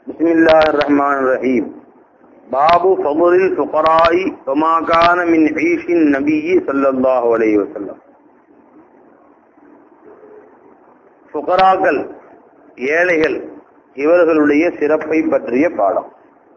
بسم الله الرحمن الرحيم باب فضل الفقراء وما كان من عيش النبي صلى الله عليه وسلم ஃபுகராக்கள் ஏழைகள் இவர்களுடைய சிறப்பை பற்றிய பாடம்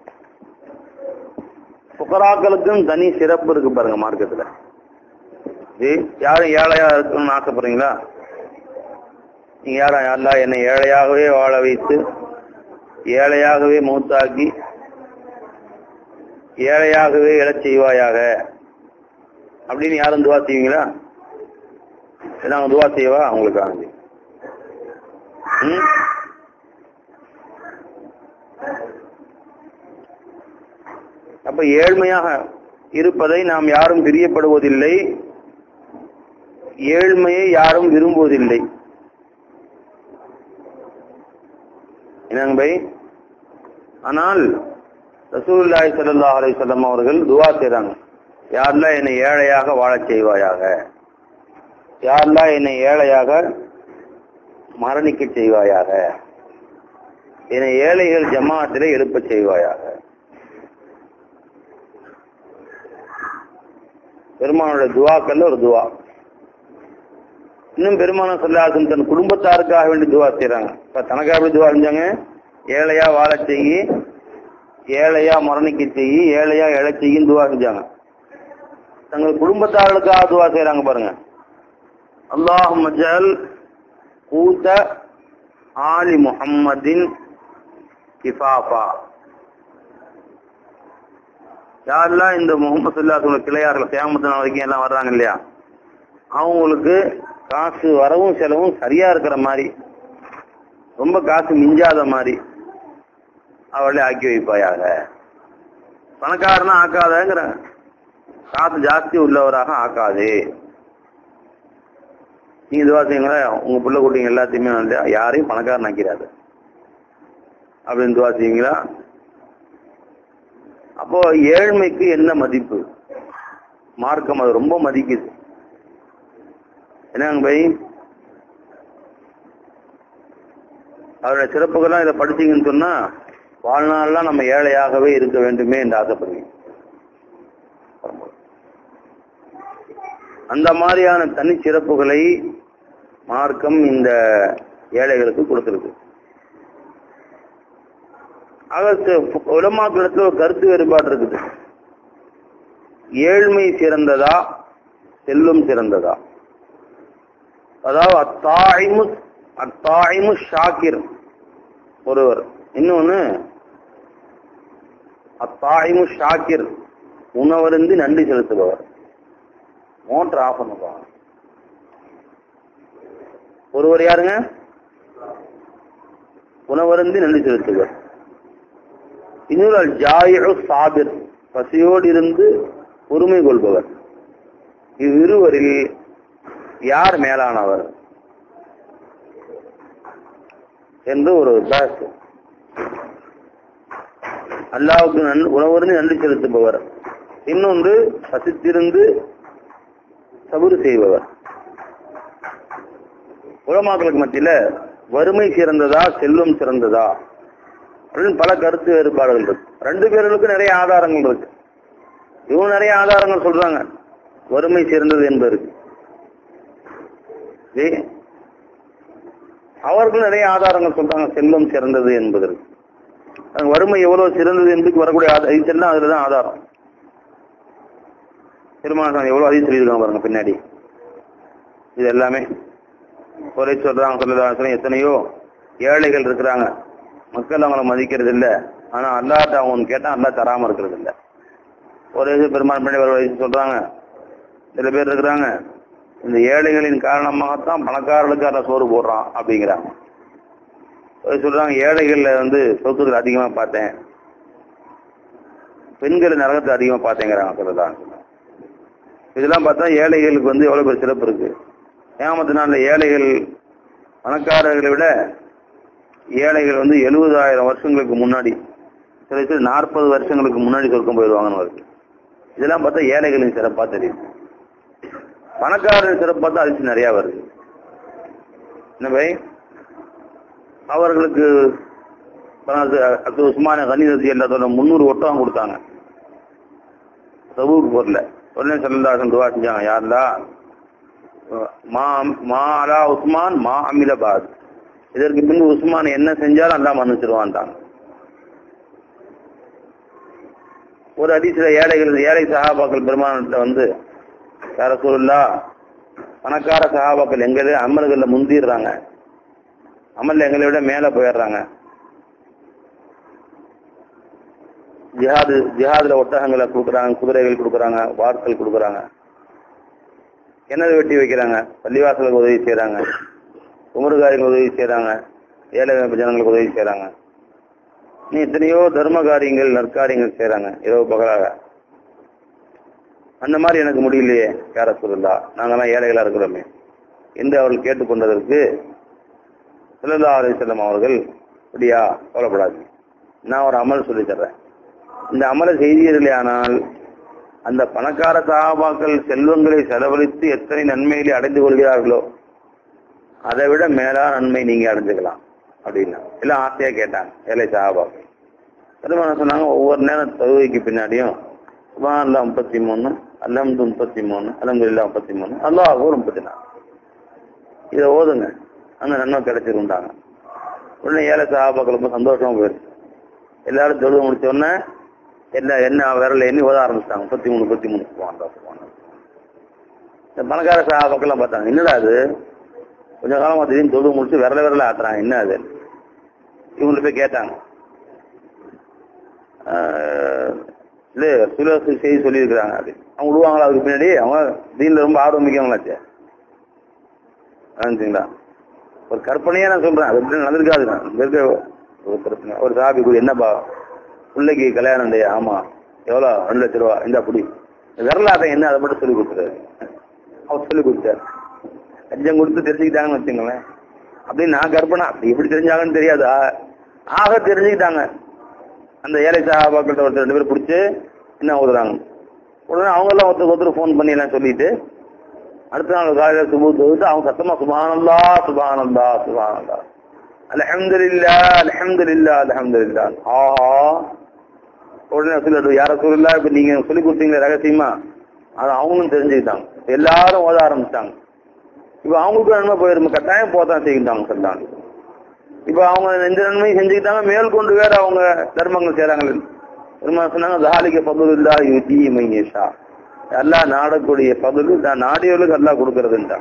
ஃபுகராக்களுக்கும் தனி சிறப்பு இருக்கு பாருங்க மார்க்கத்துல இது யாரும் ஏழையா இருக்கணும்னு ஆசைப்படுறீங்களா நீங்க யாரா யாரா என்னை ஏழையாகவே வாழ வைத்து ஏழையாகவே மூத்தாக்கி ஏழையாகவே எழச் செய்வாயாக அப்படின்னு யாரும் துவா செய்வீங்களா நாங்க துவா செய்வா அவங்களுக்காக ம்? அப்ப ஏழ்மையாக இருப்பதை நாம் யாரும் பிரியப்படுவதில்லை ஏழ்மையை யாரும் விரும்புவதில்லை என்னங்க பை ஆனால் ரசூலுல்லாஹி ஸல்லல்லாஹு அலைஹி வஸல்லம் அவர்கள் துஆ செய்றாங்க யாரெல்லாம் என்னை ஏழையாக வாழச் செய்வாயாக யாரெல்லாம் என்னை ஏழையாக மரணிக்க செய்வாயாக என்னை ஏழைகள் ஜமாத்திலே எழுப்பச் செய்வாயாக பெருமானோட துவாக்கல்ல ஒரு துவா இன்னும் பெருமான சொல்லாசன் தன் குடும்பத்தாருக்காக வேண்டி துவா செய்றாங்க இப்ப தனக்காக எப்படி துவா செஞ்சாங்க ஏழையா வாழச் செய்யி ஏழையா மரணிக்க செய்யி ஏழையா எழச் செய்யும் துவா செஞ்சாங்க தங்கள் குடும்பத்தார்களுக்காக துவா செய்றாங்க பாருங்க அல்லாஹ் மஜல் கூத்த ஆலி முஹம்மதின் கிஃபாஃபா யாரெல்லாம் இந்த முகமது சொல்லாசோட கிளையார்கள் சேமத்தின வரைக்கும் எல்லாம் வர்றாங்க இல்லையா அவங்களுக்கு காசு வரவும் செலவும் சரியா இருக்கிற மாதிரி ரொம்ப காசு மிஞ்சாத மாதிரி அவளை ஆக்கி வைப்பாயாக பணக்காரனா ஆக்காதங்கிற காசு ஜாஸ்தி உள்ளவராக ஆக்காதே நீங்க இதுவா செய்யுங்களா உங்க புள்ள குட்டிங்க எல்லாத்தையுமே வந்து யாரையும் பணக்காரன் ஆக்கிறாரு அப்படின்னு துவா செய்வீங்களா அப்போ ஏழ்மைக்கு என்ன மதிப்பு மார்க்கம் அது ரொம்ப மதிக்குது என்னங்க பை அவருடைய சிறப்புகள்லாம் இதை படிச்சீங்கன்னு சொன்னா வாழ்நாள்லாம் நம்ம ஏழையாகவே இருக்க வேண்டுமே என்று ஆசைப்படுவீங்க அந்த மாதிரியான தனி சிறப்புகளை மார்க்கம் இந்த ஏழைகளுக்கு கொடுத்திருக்கு ஆக உலமாக்களிடத்துல ஒரு கருத்து வேறுபாடு இருக்குது ஏழ்மை சிறந்ததா செல்வம் சிறந்ததா அதாவது அத்தாயிமு அத்தாயிமு ஷாக்கிர் ஒருவர் இன்னொன்னு அத்தாயிமு ஷாக்கிர் உணவருந்து நன்றி செலுத்துபவர் மோட்டர் ஆஃப் பண்ணுவாங்க ஒருவர் யாருங்க உணவருந்து நன்றி செலுத்துவர் இன்னொரு ஜாயிரு சாபிர் பசியோடு இருந்து பொறுமை கொள்பவர் இவ்விருவரில் யார் மேலானவர் என்று ஒரு பேஸ் அல்லாவுக்கு நன் உணவருந்து நன்றி செலுத்துபவர் இன்னொன்று பசித்திருந்து சபுறு செய்பவர் உலமாக்களுக்கு மத்தியில வறுமை சிறந்ததா செல்வம் சிறந்ததா அப்படின்னு பல கருத்து வேறுபாடுகள் இருக்கு ரெண்டு பேர்களுக்கும் நிறைய ஆதாரங்கள் இருக்கு இவங்க நிறைய ஆதாரங்கள் சொல்றாங்க வறுமை சிறந்தது என்பதற்கு அவர்கள் நிறைய ஆதாரங்கள் சொல்றாங்க செல்வம் சிறந்தது என்பதற்கு வறுமை எவ்வளவு சிறந்தது என்பதுக்கு வரக்கூடிய இதெல்லாம் அதுலதான் ஆதாரம் திருமணம் எவ்வளவு அதிகம் சொல்லியிருக்காங்க பாருங்க பின்னாடி இது எல்லாமே குறை சொல்றாங்க சொல்லலாம் எத்தனையோ ஏழைகள் இருக்கிறாங்க மக்கள் அவங்கள மதிக்கிறது இல்ல ஆனா அல்லாட்ட அவங்க கேட்டா அல்லா தராம இருக்கிறது இல்ல ஒரு பெருமாள் பண்ணி ஒரு வயசு சொல்றாங்க சில பேர் இருக்கிறாங்க இந்த ஏழைகளின் காரணமாகத்தான் பணக்காரர்களுக்கு அதை சோறு போடுறான் அப்படிங்கிறாங்க சொல்றாங்க ஏழைகள்ல வந்து சொத்துக்கள் அதிகமா பார்த்தேன் பெண்கள் நரகத்தை அதிகமா பார்த்தேங்கிறாங்க சொல்லலாம் இதெல்லாம் பார்த்தா ஏழைகளுக்கு வந்து எவ்வளவு பேர் சிறப்பு இருக்கு ஏமாத்த நாள்ல ஏழைகள் பணக்காரர்களை விட ஏழைகள் வந்து எழுபதாயிரம் வருஷங்களுக்கு முன்னாடி சில பேர் நாற்பது வருஷங்களுக்கு முன்னாடி சொர்க்கம் போயிடுவாங்கன்னு வருது இதெல்லாம் பார்த்தா ஏழைகளின் சிறப்பா தெரியும் பணக்காரரின் சிறப்பு பார்த்தா அதிர்ச்சி நிறைய வருது என்ன பை அவர்களுக்கு அது உஸ்மான கனிதசி எல்லாத்தோட முந்நூறு ஒட்டகம் கொடுத்தாங்க சபூக்கு பொருள் உடனே செல்லதாசன் துவா செஞ்சாங்க யாருலா மா மா அலா உஸ்மான் மா அமிலபாத் இதற்கு பின்பு உஸ்மான் என்ன செஞ்சாலும் அல்லா மன்னிச்சிருவான்ட்டாங்க ஒரு அதிசில ஏழைகள் ஏழை சகாபாக்கள் பெருமானத்தை வந்து யார சொல்லா பணக்கார சகாபாக்கள் எங்களே அமல்கள்ல முந்திடுறாங்க அமல்ல எங்களை விட மேல போயிடுறாங்க ஜிஹாது ஜிஹாதுல ஒட்டகங்களை கொடுக்குறாங்க குதிரைகள் கொடுக்குறாங்க வாட்கள் கொடுக்குறாங்க கிணறு வெட்டி வைக்கிறாங்க பள்ளிவாசலுக்கு உதவி செய்யறாங்க குமருகாரிகளுக்கு உதவி செய்யறாங்க ஏழை ஜனங்களுக்கு உதவி செய்யறாங்க நீ எத்தனையோ தர்ம காரியங்கள் நற்காரியங்கள் செய்யறாங்க இரவு பகலாக அந்த மாதிரி எனக்கு முடியலையே யார சொல்லலா நாங்கெல்லாம் ஏழைகளா இருக்கிறோமே என்று அவர்கள் கேட்டுக்கொண்டதற்கு சிலல்லா அலி செல்லம் அவர்கள் அப்படியா கவலைப்படாது நான் ஒரு அமல் சொல்லி தர்றேன் இந்த அமலை செய்தீர்களே ஆனால் அந்த பணக்கார சகாபாக்கள் செல்வங்களை செலவழித்து எத்தனை நன்மைகளை அடைந்து கொள்கிறார்களோ அதை விட மேலா நன்மை நீங்க அடைஞ்சுக்கலாம் அப்படின்னா எல்லாம் ஆசையா கேட்டாங்க ஏழை சகாபாக்கள் பெருமாள் சொன்னாங்க ஒவ்வொரு நேரம் தொழுகைக்கு பின்னாடியும் சுபான் அல்லா முப்பத்தி மூணு அல்லம்து முப்பத்தி மூணு அலமதுல்லா முப்பத்தி மூணு அல்லாஹ் முப்பத்தி நாலு இதை ஓதுங்க அந்த நன்மை கிடைச்சிருந்தாங்க உடனே ஏழை சகாபாக்கள் ரொம்ப சந்தோஷமா போயிடுச்சு எல்லாரும் தொழுக முடிச்ச உடனே என்ன என்ன விரல எண்ணி ஓத ஆரம்பிச்சிட்டாங்க முப்பத்தி மூணு முப்பத்தி மூணு சுபான் சுபான் இந்த பணக்கார சகாபாக்கெல்லாம் பார்த்தாங்க என்னடா அது கொஞ்ச காலமா திடீர்னு தொழுக முடிச்சு விரல விரல ஆட்டுறாங்க என்ன அது இவங்களை போய் கேட்டாங்க இல்ல சுல செய்தி சொல்லியிருக்கிறாங்க அது அவங்க விடுவாங்களா அதுக்கு பின்னாடி அவங்க தீன்ல ரொம்ப ஆர்வம் மிக்கவங்களாச்சே ஆச்சுங்களா ஒரு கற்பனையா நான் சொல்றேன் அது எப்படி நடந்திருக்காது இங்க இருக்க ஒரு கற்பனை ஒரு சாபி கூடி என்னப்பா பிள்ளைக்கு கல்யாணம் இல்லையா ஆமா எவ்வளோ ரெண்டு லட்ச ரூபா இந்த அப்படி விரலாட்டம் என்ன அதை மட்டும் சொல்லி கொடுத்துறாரு அவர் சொல்லி கொடுத்தாரு லஞ்சம் கொடுத்து தெரிஞ்சுக்கிட்டாங்கன்னு வச்சுங்களேன் அப்படின்னு நான் கற்பனை அப்படி எப்படி தெரிஞ்சாங்கன்னு தெரியாது ஆக தெரிஞ்சுக்கிட்டாங்க அந்த ஏழை சகாபாக்கள்கிட்ட ஒருத்தர் ரெண்டு பேரும் பிடிச்சி என்ன ஓதுறாங்க உடனே அவங்கெல்லாம் ஒருத்தர் ஒருத்தர் ஃபோன் பண்ணி எல்லாம் சொல்லிட்டு அடுத்த நாள் காலையில் சுபு தொகுத்து அவங்க சத்தமா சுபானந்தா சுபானந்தா சுபானந்தா அலஹம்துலில்லா அலஹம்துலில்லா அலஹம்துலில்லா ஆஹா உடனே சொல்லிட்டு யார சொல்லல இப்ப நீங்க சொல்லி கொடுத்தீங்களே ரகசியமா அது அவங்களும் தெரிஞ்சுக்கிட்டாங்க எல்லாரும் ஓத ஆரம்பிச்சிட்டாங்க இப்ப அவங்களுக்கும் நன்மை போயிருக்கும் கட்டாயம் போதான் செய்கிட்டாங்க சொல்லாங்க இப்ப அவங்க எந்த நன்மையும் செஞ்சுக்கிட்டாங்க மேல் கொண்டு வேற அவங்க தர்மங்கள் செய்யறாங்க பெருமாள் சொன்னாங்க தாலிக்க பகுதி இல்லா யுதி மையேஷா அல்லா நாடக்கூடிய பகுதி தான் நாடியவர்களுக்கு அல்லா கொடுக்கறதுன்றாங்க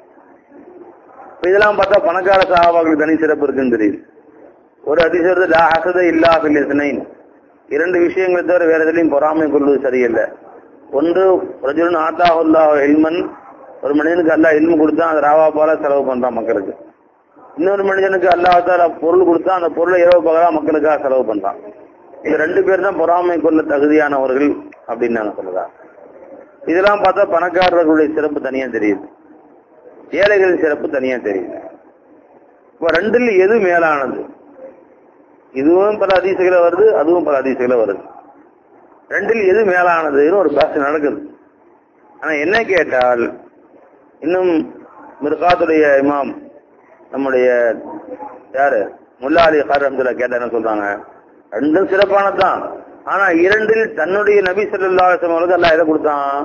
இப்ப இதெல்லாம் பார்த்தா பணக்கார சகாபாக்களுக்கு தனி சிறப்பு இருக்குன்னு தெரியுது ஒரு அதிசயத்தை லா ஹசத இல்லா பில்லிசனைன் இரண்டு விஷயங்களை தவிர வேற எதுலையும் பொறாமை கொள்வது சரியில்லை ஒன்று ரஜுலன் ஆத்தாஹுல்லா எல்மன் ஒரு மனிதனுக்கு அல்லா எல்மு கொடுத்தா அது ராவா போல செலவு பண்றான் மக்களுக்கு இன்னொரு மனிதனுக்கு அல்லாஹால பொருள் கொடுத்தா அந்த பொருளை இரவு பகலா மக்களுக்காக செலவு பண்றான் இந்த ரெண்டு பேர் தான் பொறாமை கொள்ள தகுதியானவர்கள் அப்படின்னு நாங்க சொல்லுறா இதெல்லாம் பார்த்தா பணக்காரர்களுடைய சிறப்பு தனியா தெரியுது ஏழைகளின் சிறப்பு தனியா தெரியுது இப்ப ரெண்டுல எது மேலானது இதுவும் பல அதிசயங்கள வருது அதுவும் பல அதிசயங்கள வருது ரெண்டில் எது மேலானதுன்னு ஒரு பேச நடக்குது ஆனா என்ன கேட்டால் இன்னும் மிர்காத்துடைய இமாம் நம்முடைய யாரு முல்லா அலி ஹார் அப்துல்லா கேட்டா என்ன சொல்றாங்க ரெண்டும் சிறப்பானதுதான் ஆனா இரண்டில் தன்னுடைய நபி சொல்லா அவர்களுக்கு எல்லாம் எதை கொடுத்தான்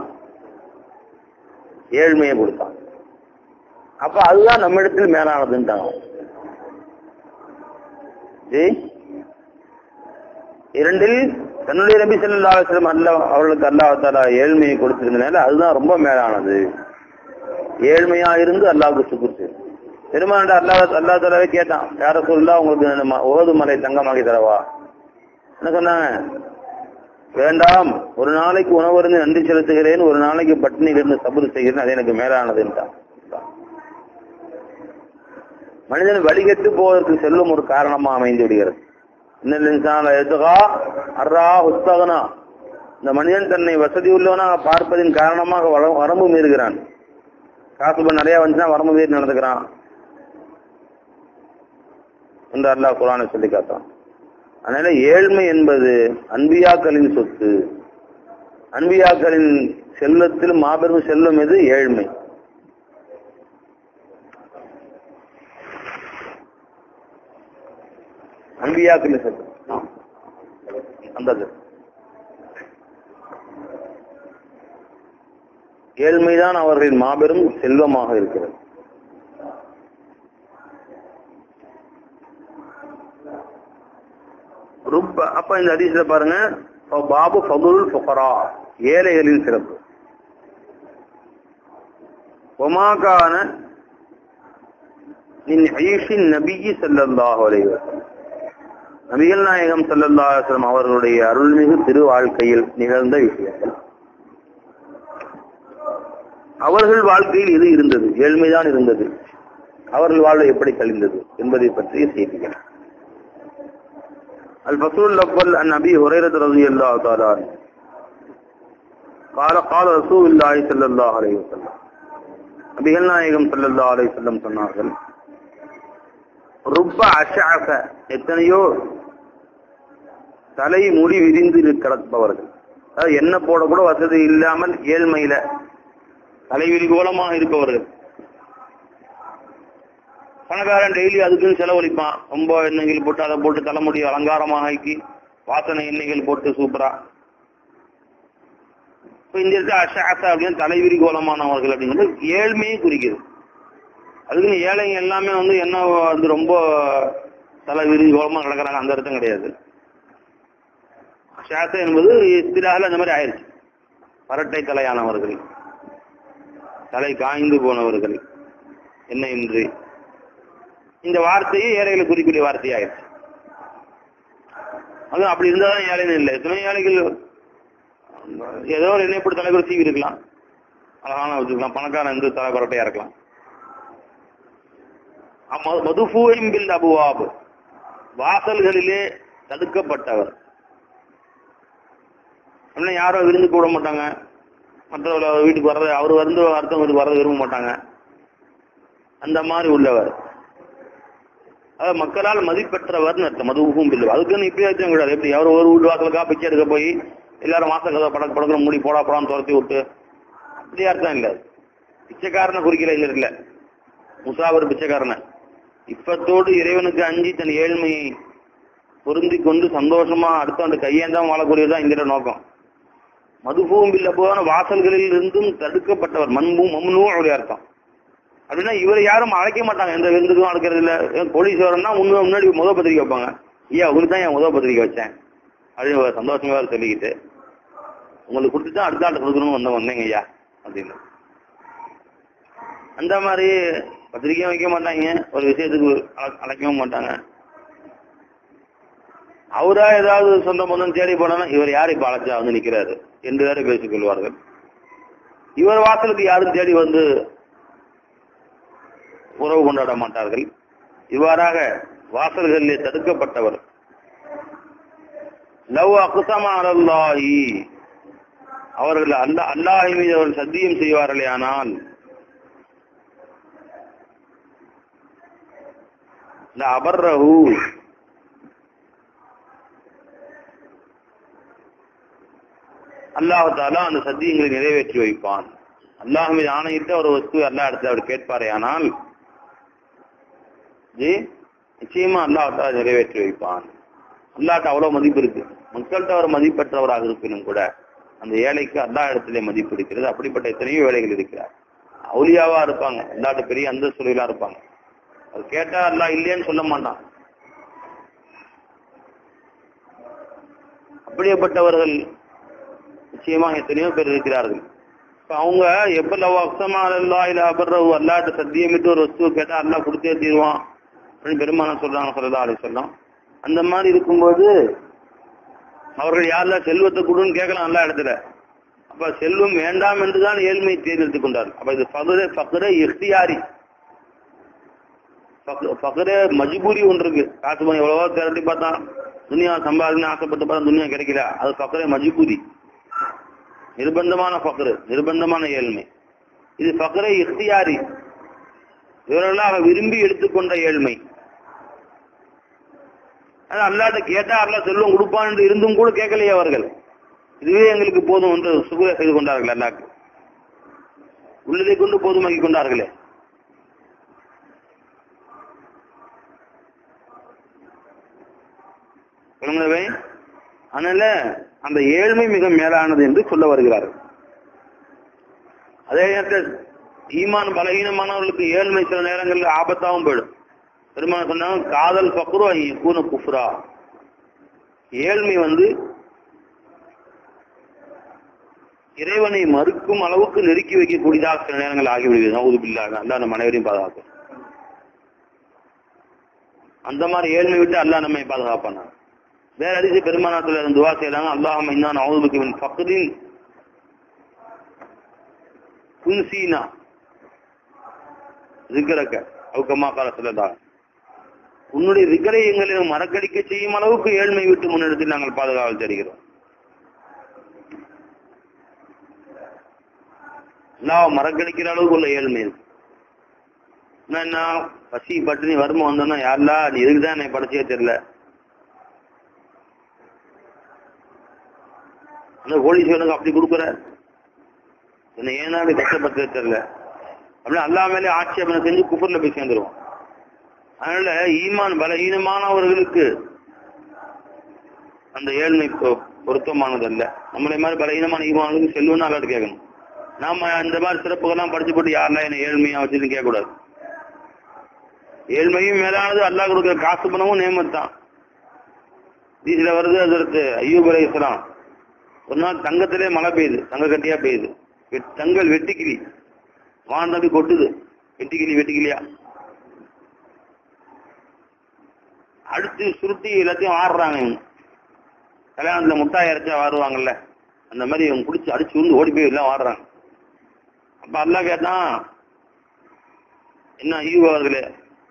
ஏழ்மையை கொடுத்தான் அப்ப அதுதான் நம்ம இடத்தில் மேலானதுன்ட்டாங்க இரண்டில் தன்னுடைய நபி சொல்லா அலுவலம் அல்ல அவர்களுக்கு அல்லாஹால ஏழ்மையை கொடுத்திருந்தனால அதுதான் ரொம்ப மேலானது ஏழ்மையா இருந்து அல்லாவுக்கு சுக்குச்சு பெருமாண்ட அல்லா அல்லா தலாவே கேட்டான் யார சொல்லா உங்களுக்கு ஓது மலை தங்கமாகி தரவா என்ன சொன்னாங்க வேண்டாம் ஒரு நாளைக்கு உணவருந்து நன்றி செலுத்துகிறேன் ஒரு நாளைக்கு பட்டினி இருந்து சபுறு செய்கிறேன் அது எனக்கு மேலானதுன்ட்டான் மனிதன் வழிகட்டு போவதற்கு செல்லும் ஒரு காரணமா அமைந்து விடுகிறது இந்த மனிதன் தன்னை வசதி உள்ளவனாக பார்ப்பதின் காரணமாக வரம்பு மீறுகிறான் காசு நிறைய வந்துச்சுன்னா வரம்பு மீறி நடந்துக்கிறான் என்று அல்லாஹ் குரானை சொல்லி காட்டான் அதனால ஏழ்மை என்பது அன்பியாக்களின் சொத்து அன்பியாக்களின் செல்வத்தில் மாபெரும் செல்வம் எது ஏழ்மை அன்பியாக்கள் சேர்த்து அந்த இது. ஏழ்மைதான் அவர்களின் மாபெரும் செல்வமாக இருக்கிறது ருப்ப அப்ப இந்த ஹதீஸ்ல பாருங்க பாபு ஃபதுல் ஃபுகரா ஏழைகளின் சிறப்பு ஒமாகான நின் ஐஷின் நபியி ஸல்லல்லாஹு அலைஹி வஸல்லம் நபிகள் நாயகம் ஸல்லல்லாஹு அலைஹி வஸல்லம் அவர்களுடைய அருள்மிகு திரு வாழ்க்கையில் நிகழ்ந்த விஷயங்கள் அவர்கள் வாழ்க்கையில் இது இருந்தது ஏழ்மைதான் இருந்தது அவர்கள் வாழ்வு எப்படி கழிந்தது என்பதை பற்றிய செய்திகள் الفصل الأول عن أبي هريرة رضي الله تعالى عنه قال قال رسول الله صلى الله عليه وسلم நபிகள் நாயகம் ஸல்லல்லாஹு அலைஹி வஸல்லம் சொன்னார்கள் ருப்ப அஷஅஃப எத்தனையோ தலை முடி விரிந்து கிடப்பவர்கள் அதாவது எண்ணெய் போட கூட வசதி இல்லாமல் ஏழ்மையில தலைவிரி கோலமாக இருப்பவர்கள் பணக்காரன் டெய்லி அதுக்குன்னு செலவழிப்பான் ரொம்ப எண்ணெய்கள் போட்டு அதை போட்டு தலைமுடி அலங்காரமாக ஆக்கி வாசனை எண்ணெய்கள் போட்டு சூப்பரா இப்ப இந்த இடத்துல அஷாசா அப்படின்னு தலைவிரி கோலமானவர்கள் அப்படிங்கிறது ஏழ்மையை குறிக்குது அதுக்குன்னு ஏழைங்க எல்லாமே வந்து என்ன வந்து ரொம்ப தலைவிரி கோலமா கிடக்குறாங்க அந்த அர்த்தம் கிடையாது அஷாசா என்பது இஸ்திரால அந்த மாதிரி ஆயிடுச்சு பரட்டை தலையானவர்கள் தலை காய்ந்து போனவர்கள் என்ன இன்றி இந்த வார்த்தையே ஏழைகளை குறிக்கூடிய வார்த்தையாயிருச்சு அது அப்படி இருந்தாதான் ஏழைன்னு இல்லை எத்தனை ஏழைகள் ஏதோ ஒரு எண்ணெய் தலைவர் சீவி இருக்கலாம் அழகான வச்சுக்கலாம் பணக்காரன் இருந்து தலை பரட்டையா இருக்கலாம் மதுபூயம்பில் அபுவாபு வாசல்களிலே தடுக்கப்பட்டவர் அப்படின்னா யாரோ விருந்து கூட மாட்டாங்க மற்றவர்கள் வீட்டுக்கு வர்றது அவர் வந்து அர்த்தம் வீட்டுக்கு வர்றது விரும்ப மாட்டாங்க அந்த மாதிரி உள்ளவர் அதாவது மக்களால் மதிப்பெற்றவர்னு அர்த்தம் மதுவும் பில்லு அதுக்குன்னு இப்படி அர்த்தம் கூடாது எப்படி அவர் ஒரு வீட்டு வாசலுக்கா பிச்சை எடுக்க போய் எல்லாரும் மாசம் கதை படக்கு படக்குற மூடி போடா போடான்னு துரத்தி விட்டு அப்படி அர்த்தம் இல்லை பிச்சைக்காரனை குறிக்கல இல்ல இல்ல முசாவர் பிச்சைக்காரனை இப்பத்தோடு இறைவனுக்கு அஞ்சி தன் ஏழ்மையை பொருந்தி கொண்டு சந்தோஷமா அடுத்த கையேந்தான் வாழக்கூடியதுதான் இந்த நோக்கம் மதுபூம் பில்ல போன வாசல்களில் இருந்தும் தடுக்கப்பட்டவர் மண்பூம் மம்னூ அவருடைய அர்த்தம் அப்படின்னா இவரை யாரும் அழைக்க மாட்டாங்க எந்த விருந்துக்கும் அழைக்கிறது இல்ல போலீஸ் வரணும்னா முன்ன முன்னாடி முத பத்திரிக்கை வைப்பாங்க ஐயா உங்களுக்கு தான் என் முத பத்திரிக்கை வச்சேன் அப்படின்னு ஒரு சந்தோஷமா வேற சொல்லிக்கிட்டு உங்களுக்கு கொடுத்துட்டு அடுத்த ஆள் கொடுக்கணும்னு வந்த வந்தேங்க ஐயா அப்படின்னு அந்த மாதிரி பத்திரிக்கையும் வைக்க மாட்டாங்க ஒரு விஷயத்துக்கு அழ- அழைக்கவும் மாட்டாங்க அவரா ஏதாவது சொந்த பந்தம் தேடி போனா இவர் யார் இப்ப அழைச்சா வந்து நிக்கிறாரு என்று வேற பேசிக் கொள்வார்கள் இவர் வாசலுக்கு யாரும் தேடி வந்து உறவு கொண்டாட மாட்டார்கள் இவ்வாறாக வாசல்களிலே தடுக்கப்பட்டவர் லவ் அகுசமா அலல்லாஹி அவர்கள் அல்ல அல்லாஹி மீது அவர்கள் சத்தியம் செய்வார்களே ஆனால் அபர்ரஹு அல்லாஹாலா அந்த சத்தியங்களை நிறைவேற்றி வைப்பான் அல்லாஹ் மீது ஆணையிட்டு ஒரு வஸ்து அல்லா இடத்துல அவர் கேட்பாரே ஆனால் ஜி நிச்சயமா அல்லாஹாலா நிறைவேற்றி வைப்பான் அல்லாட்ட அவ்வளவு மதிப்பு இருக்கு மக்கள்கிட்ட அவர் மதிப்பற்றவராக இருப்பினும் கூட அந்த ஏழைக்கு அல்லா இடத்திலே மதிப்பு இருக்கிறது அப்படிப்பட்ட எத்தனையோ வேலைகள் இருக்கிறார் அவுலியாவா இருப்பாங்க அல்லாட்ட பெரிய அந்த சொல்லிலா இருப்பாங்க அது கேட்டா அல்லா இல்லைன்னு சொல்ல மாட்டான் அப்படியேப்பட்டவர்கள் நிச்சயமா எத்தனையோ பேர் இருக்கிறார்கள் இப்ப அவங்க எப்ப லவ் அக்சமா அல்லா இல்ல அபர்ரவு அல்லாட்ட சத்தியமிட்டு ஒரு வஸ்துவை கேட்டா அல்லா கொடுத்தே தீருவான் அப்படின்னு பெருமான சொல்றாங்க சொல்லலாம் அலை சொல்லலாம் அந்த மாதிரி இருக்கும்போது அவர்கள் யாரெல்லாம் செல்வத்தை கொடுன்னு கேட்கலாம் எல்லா இடத்துல அப்ப செல்வம் வேண்டாம் என்றுதான் ஏழ்மையை தேர்ந்தெடுத்துக் கொண்டார் அப்ப இது பகர பகர இஃப்தியாரி பகர மஜ்பூரி ஒன்று இருக்கு காசு பணம் எவ்வளவோ திரட்டி பார்த்தா துனியா சம்பாதிக்கணும் ஆசைப்பட்டு பார்த்தா துனியா கிடைக்கல அது பகர மஜ்பூரி நிர்பந்தமான பகரு நிர்பந்தமான ஏழ்மை இது பகர இஃப்தியாரி இவர்களாக விரும்பி எடுத்துக்கொண்ட ஏழ்மை அது அல்லாட்ட கேட்டா அல்லா செல்வம் கொடுப்பான் என்று இருந்தும் கூட கேட்கலையே அவர்கள் இதுவே எங்களுக்கு போதும் என்று சுகுர செய்து கொண்டார்கள் அல்லாக்கு உள்ளதை கொண்டு போதுமாக்கி கொண்டார்களே விளங்குனவே அதனால அந்த ஏழ்மை மிக மேலானது என்று சொல்ல வருகிறார்கள் அதே நேரத்தில் ஈமான் பலகீனமானவர்களுக்கு ஏழ்மை சில நேரங்களில் ஆபத்தாகவும் போயிடும் பெருமாள் சொன்னாங்க காதல் பக்ரு கூன குஃப்ரா ஏழ்மை வந்து இறைவனை மறுக்கும் அளவுக்கு நெருக்கி வைக்கக்கூடியதாக சில நேரங்கள் ஆகிவிடுகிறது நவுது பில்லாக அல்லா நம்ம அனைவரையும் பாதுகாக்கும் அந்த மாதிரி ஏழ்மை விட்டு அல்லாஹ் நம்மை பாதுகாப்பான வேற அடிச்சு பெருமானாத்துல இருந்து துவா செய்யறாங்க அல்லாஹ் இன்னா நவுதுபிக்கு மின் பக்கத்தில் குன்சீனா ரிக்கரக்க அவுக்கம்மா கால சொல்லதான் உன்னுடைய ரிக்கரை எங்களை மறக்கடிக்க செய்யும் அளவுக்கு ஏழ்மை விட்டு முன்னெடுத்து நாங்கள் பாதுகாவல் தருகிறோம் எல்லாம் மறக்கடிக்கிற அளவுக்கு உள்ள ஏழ்மை இருக்கு என்ன, என்ன பசி பட்டினி வறுமை வந்தோன்னா யாருலா நீ இதுக்குதான் என்னை படைச்சே தெரியல அந்த கோடீஸ்வரனுக்கு அப்படி கொடுக்குற என்ன ஏன்னா அப்படி கஷ்டப்பட்டு தெரியல அப்படி அல்லா மேலே ஆட்சேபனை செஞ்சு குப்பர்ல போய் சேர்ந்துருவோம் அதனால ஈமான் பலகீனமானவர்களுக்கு அந்த ஏழ்மை பொ- பொருத்தமானதல்ல நம்மளை மாதிரி பலகீனமான ஈமானுக்கு செல்வம் நல்லா கேட்கணும் நாம இந்த மாதிரி சிறப்புகள்லாம் படிச்சு போட்டு யாரெல்லாம் என்ன ஏழ்மையா வச்சுன்னு கேட்கக்கூடாது ஏழ்மையும் மேலானது அல்லாஹ் கொடுக்குற காசு பணமும் நேமத்தான் இதுல வருது அதற்கு ஐயூப் அலை இஸ்லாம் ஒரு நாள் தங்கத்திலே மழை பெய்யுது தங்க கட்டியா பெய்யுது வெட்- தங்கள் வெட்டுக்கிளி வாண்டது கொட்டுது வெட்டுக்கிளி வெட்டுக்கிளியா அடுத்து சுருட்டி எல்லாத்தையும் ஆடுறாங்க இவங்க கல்யாணத்துல முட்டாய் இறைச்சா வாடுவாங்கல்ல அந்த மாதிரி இவங்க குடிச்சு அடிச்சு வந்து ஓடி போய் எல்லாம் வாடுறாங்க அப்ப அல்லாஹ் கேட்டான் என்ன ஐயூப் அவர்களே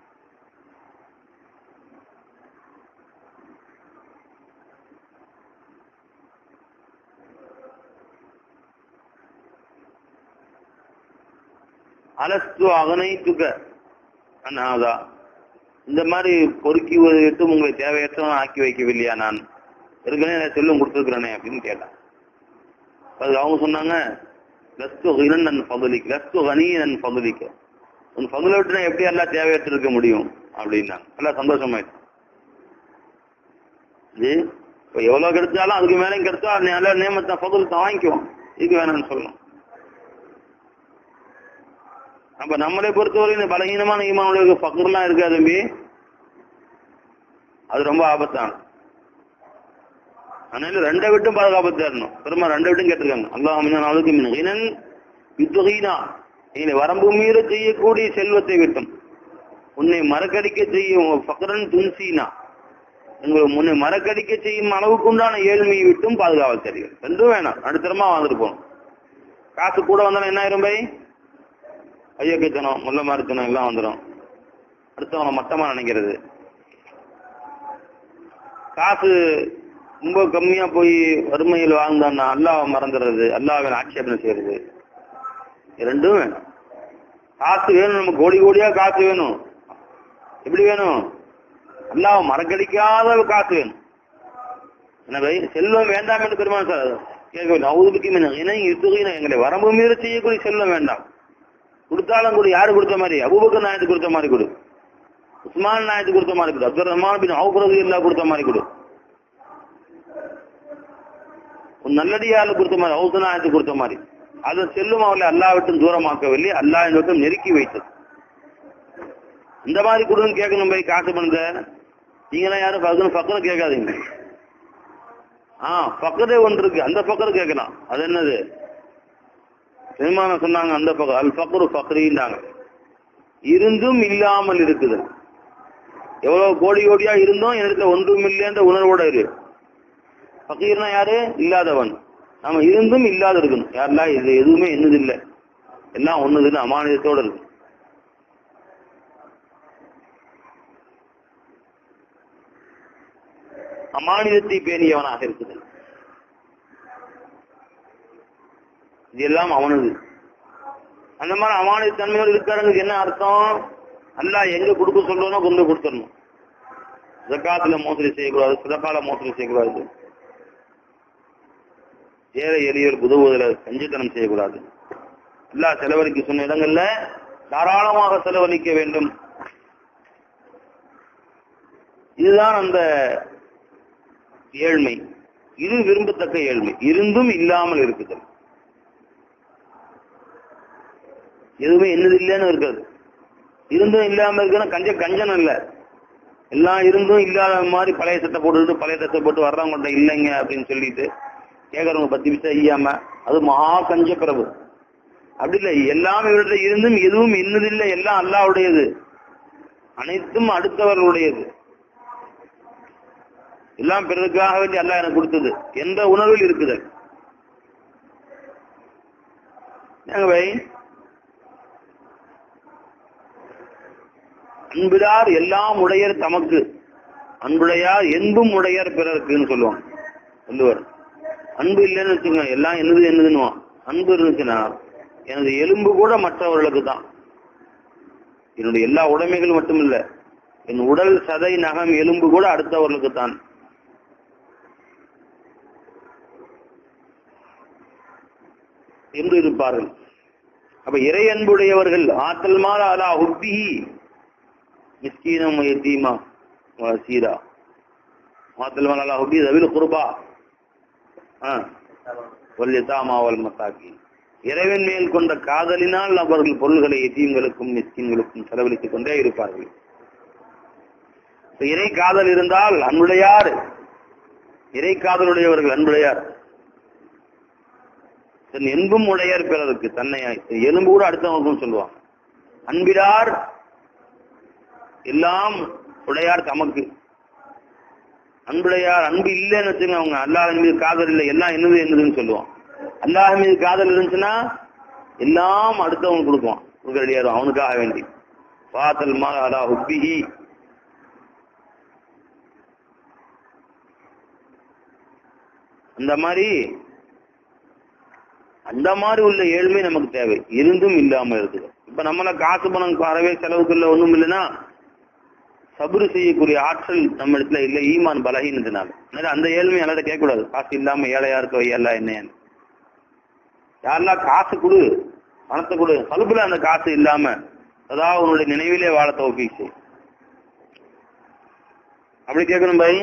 அலஸ்து அகனைத்துக்க அண்ணாதா இந்த மாதிரி பொறுக்கி விட்டு உங்களை தேவையற்றவன் ஆக்கி வைக்கவில்லையா நான் ஏற்கனவே நான் செல்லும் கொடுத்துருக்கிறேனே அப்படின்னு கேட்டான் அதுக்கு அவங்க சொன்னாங்க லஸ்து ஹினன் நன் பகுதிக்கு லஸ்து ஹனி நன் பகுதிக்கு உன் பகுதியை விட்டு நான் எப்படி எல்லாம் தேவையற்று இருக்க முடியும் அப்படின்னாங்க எல்லாம் சந்தோஷமாயிடுச்சு இது இப்ப எவ்வளவு கிடைச்சாலும் அதுக்கு மேலே கிடைச்சா நல்ல நியமத்தை பகுதித்தை வாங்கிக்குவோம் இதுக்கு வேணாம்னு சொல்லணும் அப்ப நம்மளை பொறுத்தவரை இந்த பலகீனமான ஈமானுடைய பக்கர்லாம் இருக்கா தம்பி அது ரொம்ப ஆபத்தான அதனால ரெண்டை விட்டும் பாதுகாப்பு தேடணும் பெருமா ரெண்டை விட்டும் கேட்டிருக்காங்க அல்லாஹ் நாளுக்கு மின் யுத்தகீனா நீங்க வரம்பு மீற செய்யக்கூடிய செல்வத்தை விட்டும் உன்னை மறக்கடிக்க செய்யும் பக்கரன் துன்சீனா உங்களை முன்னை மறக்கடிக்க செய்யும் அளவுக்கு உண்டான ஏழ்மையை விட்டும் பாதுகாவல் தெரியும் ரெண்டும் வேணாம் நடுத்தரமா வாழ்ந்துட்டு போகணும் காசு கூட வந்தாலும் என்ன ஆயிரும் பை ஐயக்கத்தனம் முள்ள மாறுத்தனம் எல்லாம் வந்துடும் அடுத்தவனை மட்டமா நினைக்கிறது காசு ரொம்ப கம்மியா போய் வறுமையில் வாழ்ந்தான்னா அல்லாஹ் மறந்துடுறது அல்லாஹ்வை ஆட்சேபனை செய்யறது இது ரெண்டும் வேணும் காசு வேணும் நம்ம கோடி கோடியா காசு வேணும் எப்படி வேணும் அல்லாஹ் மறக்கடிக்காத காசு வேணும் எனவே செல்வம் வேண்டாம் என்று பெருமாள் சார் கேட்கவில்லை அவுதுபிக்கு இணை இத்துகையின எங்களை வரம்பு மீற செய்யக்கூடிய செல்வம் வேண்டாம் கொடுத்தாலும் கொடு யாரு கொடுத்த மாதிரி அபூபக்கர் நாயத்துக்கு கொடுத்த மாதிரி கொடு உஸ்மான் நாயத்துக்கு கொடுத்த மாதிரி கொடு அப்துல் ரஹ்மான் பின் அவுபரது இல்லா கொடுத்த மாதிரி கொடு உன் நல்லடியாரு கொடுத்த மாதிரி அவுச நாயத்துக்கு கொடுத்த மாதிரி அது செல்லும் அவளை அல்லா விட்டும் தூரமாக்கவில்லை அல்லா விட்டும் நெருக்கி வைத்தது இந்த மாதிரி கொடுன்னு கேட்கணும் போய் காசு பண்ணுங்க நீங்களாம் யாரும் பக்கத்து பக்கம் கேட்காதீங்க ஆ பக்கத்தே ஒன்று இருக்கு அந்த பக்கம் கேட்கலாம் அது என்னது பெருமானம் சொன்னாங்க அந்த பக்கம் அல் பக்ரு பக்ரின்னாங்க இருந்தும் இல்லாமல் இருக்குது எவ்வளவு கோடி கோடியா இருந்தோம் என்னிடத்துல ஒன்றும் இல்லைன்ற உணர்வோட இரு பக்கீர்னா யாரு இல்லாதவன் நாம இருந்தும் இல்லாத இருக்கணும் யாரெல்லாம் இது எதுவுமே என்னது இல்லை எல்லாம் ஒண்ணுதுன்னு அமானியத்தோட இருக்கு அமானிதத்தை பேணியவனாக இருக்குது இது எல்லாம் அவனது அந்த மாதிரி அமானித தன்மையோடு இருக்காருங்க என்ன அர்த்தம் அல்லாஹ் எங்க கொடுக்க சொல்றோனோ கொண்டு கொடுத்துடணும் ஜக்காத்துல மோசடி செய்யக்கூடாது சிறப்பால மோசடி செய்யக்கூடாது ஏழை எளியோர் உதவுவதில் செஞ்சுத்தனம் செய்யக்கூடாது எல்லா செலவழிக்க சொன்ன இடங்கள்ல தாராளமாக செலவழிக்க வேண்டும் இதுதான் அந்த ஏழ்மை இது விரும்பத்தக்க ஏழ்மை இருந்தும் இல்லாமல் இருக்குதல் எதுவுமே என்னது இல்லைன்னு இருக்காது இருந்தும் இல்லாம இருக்குன்னா கஞ்ச கஞ்சன் இல்ல எல்லாம் இருந்தும் இல்லாத மாதிரி பழைய சட்டை போட்டுக்கிட்டு பழைய சட்டை போட்டு வர்றவங்கள்ட்ட இல்லைங்க அப்படின்னு சொல்லிட்டு கேட்கறவங்க பத்து நிமிஷம் ஐயாம அது மகா கஞ்ச பிரபு அப்படி இல்லை எல்லாமே இவர்கிட்ட இருந்தும் எதுவும் இன்னதில்லை எல்லாம் அல்லாவுடையது அனைத்தும் அடுத்தவர்களுடையது எல்லாம் பிறருக்காக வேண்டி அல்லாஹ் எனக்கு கொடுத்தது எந்த உணர்வில் இருக்குது ஏங்க பை அன்புடார் எல்லாம் உடையர் தமக்கு அன்புடையார் என்பும் உடையர் பிறருக்குன்னு சொல்லுவாங்க சொல்லுவார் அன்பு இல்லைன்னு வச்சுக்கோங்க எல்லாம் என்னது என்னதுன்னுவான் அன்பு இருந்துச்சுன்னா எனது எலும்பு கூட மற்றவர்களுக்கு தான் என்னுடைய எல்லா உடைமைகள் மட்டும் இல்ல என் உடல் சதை நகம் எலும்பு கூட அடுத்தவர்களுக்கு தான் என்று இருப்பார்கள் அப்ப இறை அன்புடையவர்கள் ஆற்றல் மாற அலா உத்திஹி மிஸ்கீனம் எத்தீமா சீரா ஆற்றல் மாற அலா உத்தி ரவில் குருபா வல்யதாமாவல் மத்தாக்கி இறைவன் மேல் கொண்ட காதலினால் அவர்கள் பொருள்களை எத்தீம்களுக்கும் மிஸ்கின்களுக்கும் செலவழித்துக் கொண்டே இருப்பார்கள் இறை காதல் இருந்தால் அன்புடையார் இறை காதலுடையவர்கள் அன்புடையார் தன் என்பும் உடையார் பிறருக்கு தன்னை எலும்பு கூட அடுத்தவங்களுக்கும் சொல்லுவான் அன்பிடார் எல்லாம் உடையார் தமக்கு அன்புடையார் அன்பு இல்லைன்னு வச்சுங்க அவங்க அல்லாஹ் மீது காதல் இல்லை எல்லாம் என்னது என்னதுன்னு சொல்லுவான் அல்லாஹ் மீது காதல் இருந்துச்சுன்னா எல்லாம் அடுத்தவங்க கொடுக்குவான் கொடுக்கறடியாரும் அவனுக்காக வேண்டி பாத்தல் மா அலா ஹுப்பிஹி அந்த மாதிரி அந்த மாதிரி உள்ள ஏழ்மை நமக்கு தேவை இருந்தும் இல்லாம இருக்குது இப்ப நம்மள காசு பணம் அறவே செலவுக்கு இல்ல ஒண்ணும் இல்லைன்னா சபுரு செய்யக்கூடிய ஆற்றல் நம்ம இடத்துல இல்ல ஈமான் பலகீனத்தினால அதனால அந்த ஏழ்மை எல்லாரும் கேட்கக்கூடாது காசு இல்லாம ஏழையா இருக்க ஐயா என்னன்னு யாரெல்லாம் காசு கொடு பணத்தை கொடு கல்புல அந்த காசு இல்லாம அதாவது உன்னுடைய நினைவிலே வாழ தோப்பி செய் அப்படி கேட்கணும் பாய்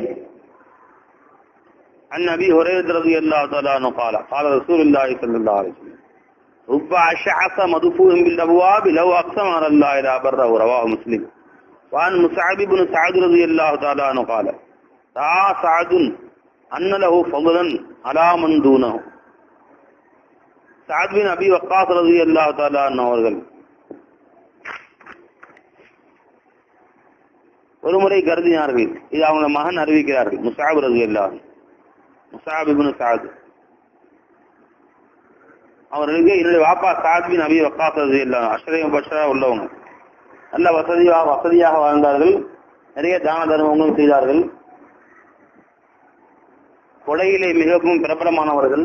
عن ابي هريره رضي الله تعالى عنه قال قال رسول الله صلى الله عليه وسلم رب اشعث مدفوع بالابواب لو اقسم على الله لا بره رواه مسلم وعن مصعب بن سعد رضي الله تعالى عنه قال راى سعد ان له فضلا على من دونه سعد بن ابي وقاص رضي الله تعالى عنه அவர்கள் ஒருமுறை கருதினார்கள் இது அவங்க மகன் அறிவிக்கிறார்கள் முசாப் ரதி அல்லாஹ் முசாப் இப்னு சாத் அவர்களுக்கு என்னுடைய வாப்பா சாத் பின் அபி வக்காஸ் ரதி அல்லாஹ் அஷ்ரயம் பஷரா உள்ளவங்க நல்ல வசதியாக வசதியாக வாழ்ந்தார்கள் நிறைய தான தர்மங்களும் செய்தார்கள் கொடையிலே மிகவும் பிரபலமானவர்கள்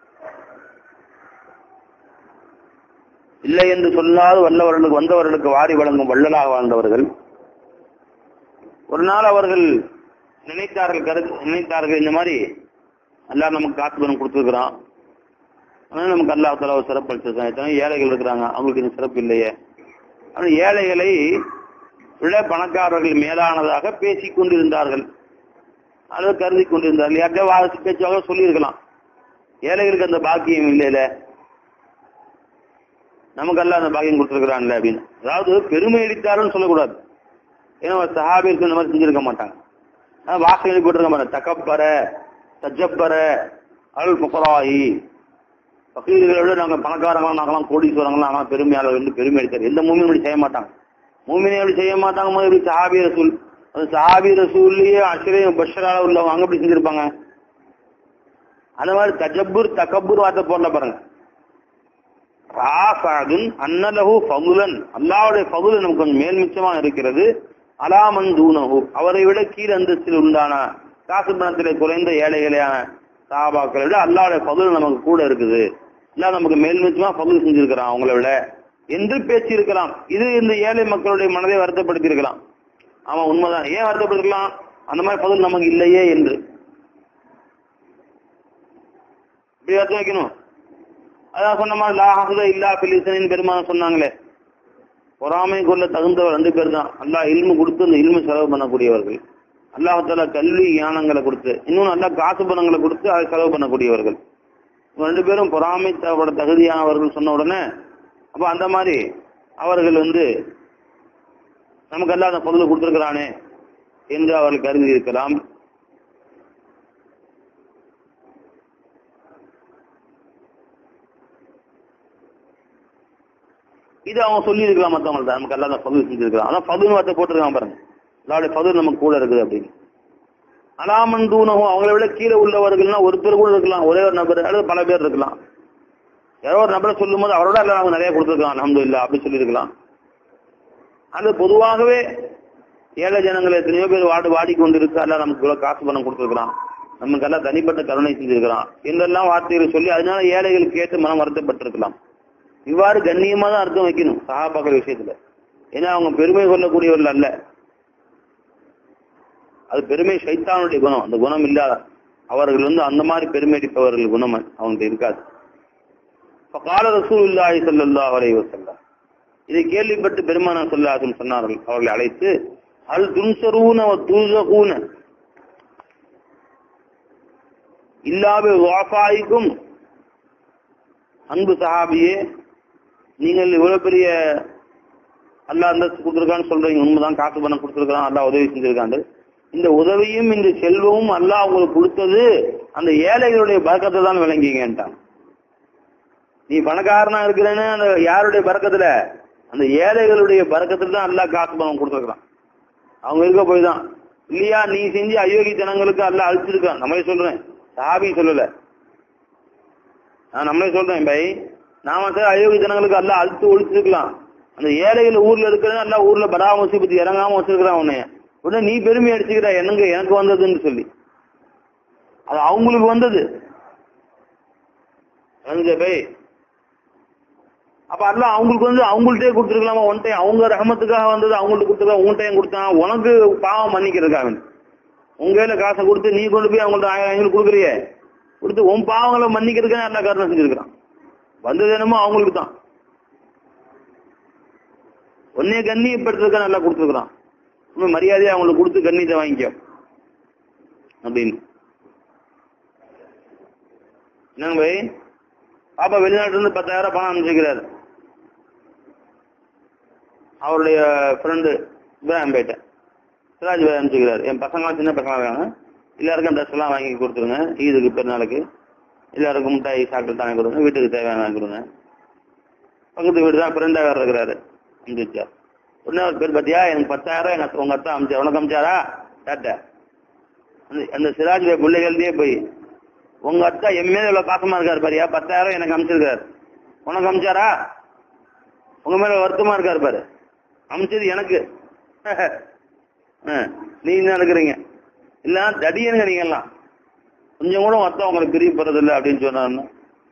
இல்லை என்று சொல்லாது வல்லவர்களுக்கு வந்தவர்களுக்கு வாரி வழங்கும் வள்ளலாக வாழ்ந்தவர்கள் ஒரு நாள் அவர்கள் நினைத்தார்கள் கரு நினைத்தார்கள் இந்த மாதிரி அல்லாஹ் நமக்கு காத்து பணம் கொடுத்துருக்குறான் அதனால நமக்கு அல்லாஹ் தலா ஒரு சிறப்பு அளிச்சிருக்கான் எத்தனை ஏழைகள் இருக்கிறாங்க அவங்களுக்கு இந்த சிறப்பு இல்லையே ஆனால் ஏழைகளை விட பணக்காரர்கள் மேலானதாக பேசிக் கொண்டிருந்தார்கள் அல்லது கருதி கொண்டிருந்தார்கள் யார்கிட்ட வாசி பேச்சுவாக சொல்லியிருக்கலாம் ஏழைகளுக்கு அந்த பாக்கியம் இல்லைல நமக்கெல்லாம் அந்த பாக்கியம் கொடுத்துருக்குறான்ல அப்படின்னு அதாவது பெருமை அளித்தாருன்னு சொல்லக்கூடாது ஏன்னா ஒரு சஹாபிற்கு இந்த மாதிரி செஞ்சிருக்க மாட்டாங்க வாசனை எழுதிப்பட்டிருக்க மாட்டாங்க தக்கப்பற தஜப்பற அருள் புகராயி பக்கீர்களை விட நாங்கள் பணக்காரங்களாம் நாங்களாம் கோடீஸ்வரங்களாம் நாங்களாம் பெருமையாளர் வந்து பெருமை அளித்தார் எந்த மூமியும் இப்படி செய்ய மாட்டாங்க மூமினே அப்படி செய்ய மாட்டாங்க போது இப்படி சஹாபி ரசூல் அந்த சஹாபி ரசூல்லையே அஷ்ரையும் பஷரால உள்ளவங்க அங்க எப்படி செஞ்சிருப்பாங்க அந்த மாதிரி தஜப்பூர் தக்கபூர் வார்த்தை போடல பாருங்க ராசாதுன் அன்னலஹு ஃபகுலன் அல்லாவுடைய ஃபகுல் நமக்கு கொஞ்சம் மேல் மிச்சமா இருக்கிறது அலாமன் தூனஹு அவரை விட கீழ் அந்தஸ்தில் உண்டான காசு பணத்திலே குறைந்த ஏழைகளையான சாபாக்களை விட அல்லாவுடைய ஃபகுல் நமக்கு கூட இருக்குது இல்ல நமக்கு மேல் மிச்சமா ஃபகுல் செஞ்சிருக்கிறான் அவங்கள விட என்று பேச்சு இருக்கலாம் இது இந்த ஏழை மக்களுடைய மனதை வருத்தப்படுத்தி இருக்கலாம் ஆமா உண்மைதான் ஏன் வருத்தப்படுத்தலாம் அந்த மாதிரி பதில் நமக்கு இல்லையே என்று இப்படி வருத்தம் வைக்கணும் அதான் சொன்ன மாதிரி லாஹத இல்லா பிலிசனின் பெருமான் சொன்னாங்களே பொறாமை கொள்ள தகுந்தவர் ரெண்டு பேர் தான் அல்லா இல்மு கொடுத்து அந்த இல்மு செலவு பண்ணக்கூடியவர்கள் அல்லாஹால கல்வி ஞானங்களை கொடுத்து இன்னும் நல்லா காசு பணங்களை கொடுத்து அதை செலவு பண்ணக்கூடியவர்கள் இவங்க ரெண்டு பேரும் பொறாமைத்தோட தகுதியானவர்கள் சொன்ன உடனே அப்ப அந்த மாதிரி அவர்கள் வந்து நமக்கு எல்லாம் அந்த பொருள் கொடுத்திருக்கிறானே என்று அவர்கள் கருதி இருக்கலாம் இது அவன் சொல்லி இருக்கலாம் மத்தவங்கள்ட்ட நமக்கு எல்லாம் அந்த பதிவு செஞ்சிருக்கலாம் அதான் பதிவு வார்த்தை போட்டிருக்கான் பாருங்க அல்லாவுடைய பதிவு நமக்கு கூட இருக்குது அப்படின்னு அலாமன் தூணகம் அவங்கள விட கீழே உள்ளவர்கள்னா ஒருத்தர் கூட இருக்கலாம் ஒரே ஒரு நபர் அல்லது பல பேர் இருக்கலாம் யாரோ ஒரு நபரை சொல்லும் போது அவரோட எல்லாம் அவங்க நிறைய கொடுத்துருக்கலாம் அலமது இல்லா அப்படி சொல்லியிருக்கலாம் அது பொதுவாகவே ஏழை ஜனங்கள் எத்தனையோ பேர் வாடு வாடிக்கொண்டு இருக்கு அல்ல நமக்கு இவ்வளவு காசு பணம் கொடுத்துருக்கலாம் நமக்கு எல்லாம் தனிப்பட்ட கருணை செஞ்சிருக்கிறான் என்றெல்லாம் வார்த்தைகளை சொல்லி அதனால ஏழைகளுக்கு ஏற்று மனம் வருத்தப்பட்டிருக்கலாம் இவ்வாறு கண்ணியமா தான் அர்த்தம் வைக்கணும் சகாபாக்கள் விஷயத்துல ஏன்னா அவங்க பெருமை கொள்ளக்கூடியவர்கள் அல்ல அது பெருமை சைத்தானுடைய குணம் அந்த குணம் இல்லாத அவர்கள் வந்து அந்த மாதிரி பெருமை அடிப்பவர்கள் குணம் அவங்களுக்கு இருக்காது கால ரசூல் இல்லாஹி சல்லா அலைஹி வஸல்லம் இதை கேள்விப்பட்டு பெருமானா சொல்லாதும் சொன்னார்கள் அவர்களை அழைத்து அல் துன்சரூன தூசகூன இல்லாப வாஃபாய்க்கும் அன்பு சஹாபியே நீங்கள் இவ்வளவு பெரிய அல்லா அந்தஸ்து கொடுத்துருக்கான்னு சொல்றீங்க உண்மைதான் காசு பணம் கொடுத்துருக்கான் அல்லா உதவி செஞ்சிருக்காண்டு இந்த உதவியும் இந்த செல்வமும் அல்லா உங்களுக்கு கொடுத்தது அந்த ஏழைகளுடைய பறக்கத்தை தான் விளங்கிங்கன்ட்டான் நீ பணக்காரனா இருக்கிறேன்னு அந்த யாருடைய பறக்கத்துல அந்த ஏழைகளுடைய பறக்கத்துல தான் அல்லா காசு பணம் கொடுத்துருக்கான் அவங்க இருக்க போய் தான் இல்லையா நீ செஞ்சு அயோக்கித்தனங்களுக்கு அல்ல அழிச்சிருக்கான் நம்மளே சொல்றேன் சாபி சொல்லல நான் நம்மளே சொல்றேன் பை நாம சார் அயோக்கித்தனங்களுக்கு அல்ல அழுத்து ஒழிச்சிருக்கலாம் அந்த ஏழைகள் ஊர்ல இருக்கிறது அல்ல ஊர்ல படாம வச்சு இறங்காம வச்சிருக்கிறான் உன்னைய உடனே நீ பெருமை அடிச்சுக்கிற என்னங்க எனக்கு வந்ததுன்னு சொல்லி அது அவங்களுக்கு வந்தது பை அப்ப அல்ல அவங்களுக்கு வந்து அவங்கள்ட்டே கொடுத்துருக்கலாமா ஒன் டைம் அவங்க ரகமத்துக்காக வந்தது அவங்கள்ட்ட கொடுத்துருக்கா உன் டைம் கொடுத்தான் உனக்கு பாவம் மன்னிக்கிறதுக்காக உங்க கையில காசை கொடுத்து நீ கொண்டு போய் அவங்கள்ட்ட ஆயிரம் ஐநூறு கொடுக்குறியே கொடுத்து உன் பாவங்களை மன்னிக்கிறதுக்கு நல்லா காரணம் செஞ்சிருக்கிறான் வந்தது என்னமோ அவங்களுக்கு தான் ஒன்னே கண்ணியப்படுத்துறதுக்கு நல்லா கொடுத்துருக்கான் இன்னும் மரியாதையை அவங்களுக்கு கொடுத்து கண்ணியத்தை வாங்கிக்கோ அப்படின்னு என்னங்க பை பாப்பா வெளிநாட்டுல இருந்து பத்தாயிரம் பணம் அனுப்பிச்சிக்கிறாரு அவருடைய ஃப்ரெண்டு இப்ராஹிம் பேட்டை சிராஜ் பாய் அனுப்பிச்சிக்கிறாரு என் பசங்க சின்ன பசங்க வேணும் எல்லாருக்கும் ட்ரெஸ் எல்லாம் வாங்கி கொடுத்துருங்க ஈதுக்கு பெருநாளுக்கு எல்லாருக்கும் மிட்டாய் சாப்பிட்டு தானே கொடுங்க வீட்டுக்கு தேவையான வாங்கி கொடுங்க பக்கத்து வீடு தான் ஃப்ரெண்டாக வேறு இருக்கிறாரு அனுப்பிச்சார் உடனே ஒரு பேர் பார்த்தியா எனக்கு பத்தாயிரம் எங்க உங்க அத்தா அமிச்சார் உனக்கு அமிச்சாரா டாட்ட அந்த அந்த சிராஜ் பாய் பிள்ளைகள்தே போய் உங்க அத்தா என் மேல இவ்வளவு பாசமா இருக்காரு பாரியா பத்தாயிரம் எனக்கு அமிச்சிருக்காரு உனக்கு அமிச்சாரா உங்க மேல வருத்தமா இருக்காரு பாரு அமிச்சது எனக்கு நீ என்ன இருக்கிறீங்க இல்ல தடியனுங்க நீங்க எல்லாம் கொஞ்சம் கூட மொத்தம் உங்களுக்கு பிரியப்படுறது இல்லை அப்படின்னு சொன்னாருன்னா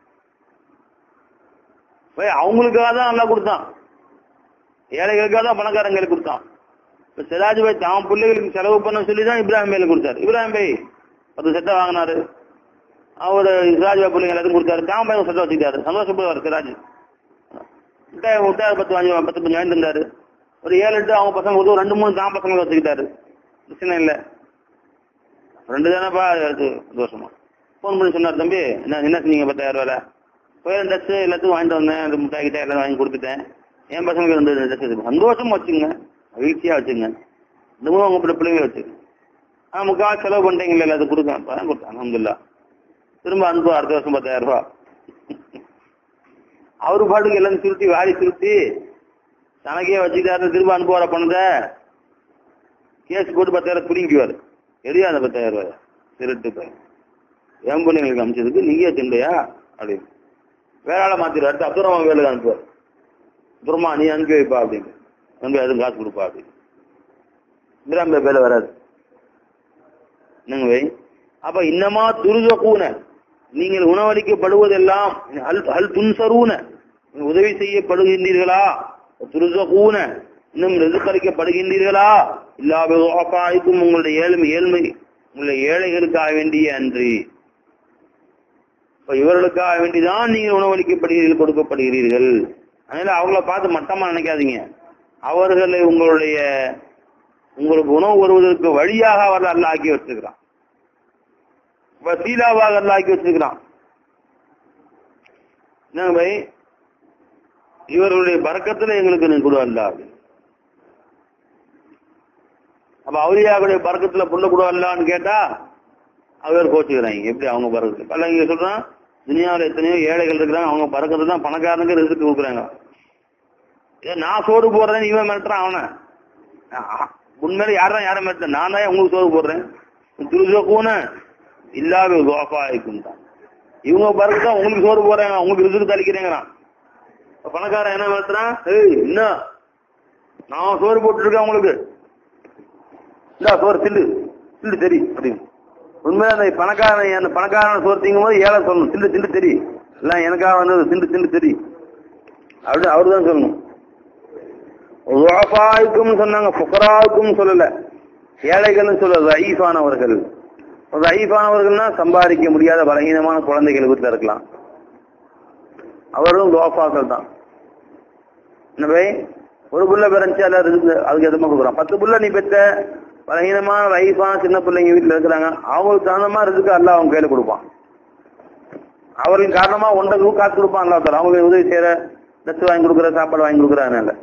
அவங்களுக்காக தான் நல்லா கொடுத்தான் ஏழைகளுக்காக தான் பணக்காரங்களுக்கு கொடுத்தான் இப்ப சிராஜ் பாய் தான் பிள்ளைகளுக்கு செலவு பண்ண சொல்லி தான் இப்ராஹிம் பையில கொடுத்தாரு இப்ராஹிம் பை பத்து செட்டை வாங்கினாரு அவர் சிராஜ் பாய் பிள்ளைங்க எல்லாத்தையும் கொடுத்தாரு தான் பையன் செட்டை வச்சுக்கிட்டாரு சந்தோஷப்படுவார் சிராஜ் மிட்டாய் மிட்டாய் பத்து வாங்கி பத்து பஞ்சு வாங்கிட்டு இருந்தாரு ஒரு ஏழு எட்டு அவங்க பசங்க ஒரு ரெண்டு மூணு தான் பசங்களை வச்சுக்கிட்டாரு பிரச்சனை இல்லை ரெண்டு தானேப்பா அது தோஷமா ஃபோன் பண்ணி சொன்னார் தம்பி என்ன என்ன செஞ்சீங்க பத்தாயிரம் ரூபாயில போய் ட்ரெஸ் எல்லாத்தையும் வாங்கிட்டு வந்தேன் அந்த மிட்டாய் கிட்ட எல்லாம் வாங்கி கொடுத்துட்டேன் என் பசங்களுக்கு ரெண்டு ட்ரெஸ் இருக்கு சந்தோஷமா வச்சுங்க மகிழ்ச்சியா வச்சுங்க இன்னமும் உங்க பிள்ளைங்களை வச்சுங்க ஆ முக்கால் செலவு பண்ணிட்டீங்களா எல்லாத்தையும் கொடுத்தேன் தான் கொடுத்தேன் அலமதுல்லா திரும்ப அனுப்பு அடுத்த வருஷம் பத்தாயிரம் ரூபா அவரு பாட்டுக்கு எல்லாம் சுருட்டி வாரி சுருட்டி தனக்கே வச்சுக்கிட்டாரு திரும்ப அனுப்புவார பணத்தை கேஸ் போட்டு பத்தாயிரம் பிடிங்குவார் எரியா அந்த பத்தாயிரம் ரூபாய் திருட்டு பையன் என் பிள்ளைங்களுக்கு அமிச்சதுக்கு நீங்க திண்டையா அப்படின்னு வேற ஆளை மாத்திடுவார் அடுத்து அப்புறமா வேலை அனுப்புவார் அப்புறமா நீ அனுப்பி வைப்பா அப்படின்னு அனுப்பி அதுவும் காசு கொடுப்பா அப்படின்னு இந்திராம்பே பேல வராது என்னங்க வை அப்ப இன்னமா துருஜ கூன நீங்கள் உணவளிக்கப்படுவதெல்லாம் அல் அல் துன்சரூன உதவி செய்யப்படுகின்றீர்களா துருஜ கூன இன்னும் ரெதுக்களிக்கப்படுகின்றீர்களா இல்லாவிக்கும் உங்களுடைய ஏழ்மை ஏழ்மை உங்களுடைய ஏழைகளுக்காக வேண்டிய அன்றி இப்ப இவர்களுக்காக வேண்டிதான் நீங்கள் உணவளிக்கப்படுகிறீர்கள் கொடுக்கப்படுகிறீர்கள் அதனால அவங்கள பார்த்து மட்டமா நினைக்காதீங்க அவர்களை உங்களுடைய உங்களுக்கு உணவு வருவதற்கு வழியாக அவர் அல்ல ஆக்கி வச்சிருக்கிறான் வசீலாவாக அல்ல ஆக்கி வச்சிருக்கிறான் என்னங்க பை இவர்களுடைய பறக்கத்துல எங்களுக்கு நீ கொடு அல்ல அப்ப அவலியாவுடைய பறக்கத்துல புள்ள கொடு அல்லான்னு கேட்டா அவர் கோச்சுக்கிறாங்க எப்படி அவங்க பறக்கத்து பல இங்க சொல்றான் துனியாவில் எத்தனையோ ஏழைகள் இருக்கிறாங்க அவங்க பறக்கிறது தான் பணக்காரனுக்கு ரிசுக்கு கொடுக்குறாங்க ஏ நான் சோறு போடுறேன் இவன் மிரட்டுறான் அவனை ஆஹ், உண்மையில யாரும் யாரும் மிரட்ட நான் தான் உங்களுக்கு சோறு போடுறேன் திருசக்கூன இல்லாத கோபா இருக்கும் தான் இவங்க பறக்கு தான் உங்களுக்கு சோறு போடுறாங்க உங்களுக்கு ரிசுக்கு தளிக்கிறேங்கிறான் அப்ப பணக்காரன் என்ன மிரட்டுறான் ஏய் என்ன நான் சோறு போட்டுருக்கேன் உங்களுக்கு இல்ல சோறு தில்லு தில்லு தெரி அப்படின்னு உண்மையா அந்த பணக்காரன் அந்த பணக்காரன் சோறு திங்கும் போது ஏழை சொல்லணும் திண்டு திண்டு தெரி எல்லாம் எனக்காக வந்தது திண்டு திண்டு தெரி அப்படி அவரு தான் சொல்லணும் உவாஃபாவுக்கும் சொன்னாங்க புகராவுக்கும் சொல்லல ஏழைகள்னு சொல்ல ரயீஃபானவர்கள் ரயீஃபானவர்கள்னா சம்பாதிக்க முடியாத பலகீனமான குழந்தைகள் வீட்டில் இருக்கலாம் அவரும் துவாஃபாக்கள் தான் என்ன பை ஒரு புள்ள பிறந்துச்சு அதில் இருக்கு அதுக்கு எதுமா கொடுக்குறான் பத்து புள்ள நீ பெற்ற பலகீனமான வயசான சின்ன பிள்ளைங்க வீட்டில் இருக்கிறாங்க அவங்களுக்கு தகுந்த மாதிரி இருக்கு அல்ல அவங்க கையில கொடுப்பான் அவர்களின் காரணமா ஒன்றை காசு கொடுப்பான் அல்லா தர அவங்களுக்கு உதவி செய்யற ட்ரெஸ் வாங்கி கொடுக்குற சாப்பாடு வாங்கி கொடுக்குறாங்க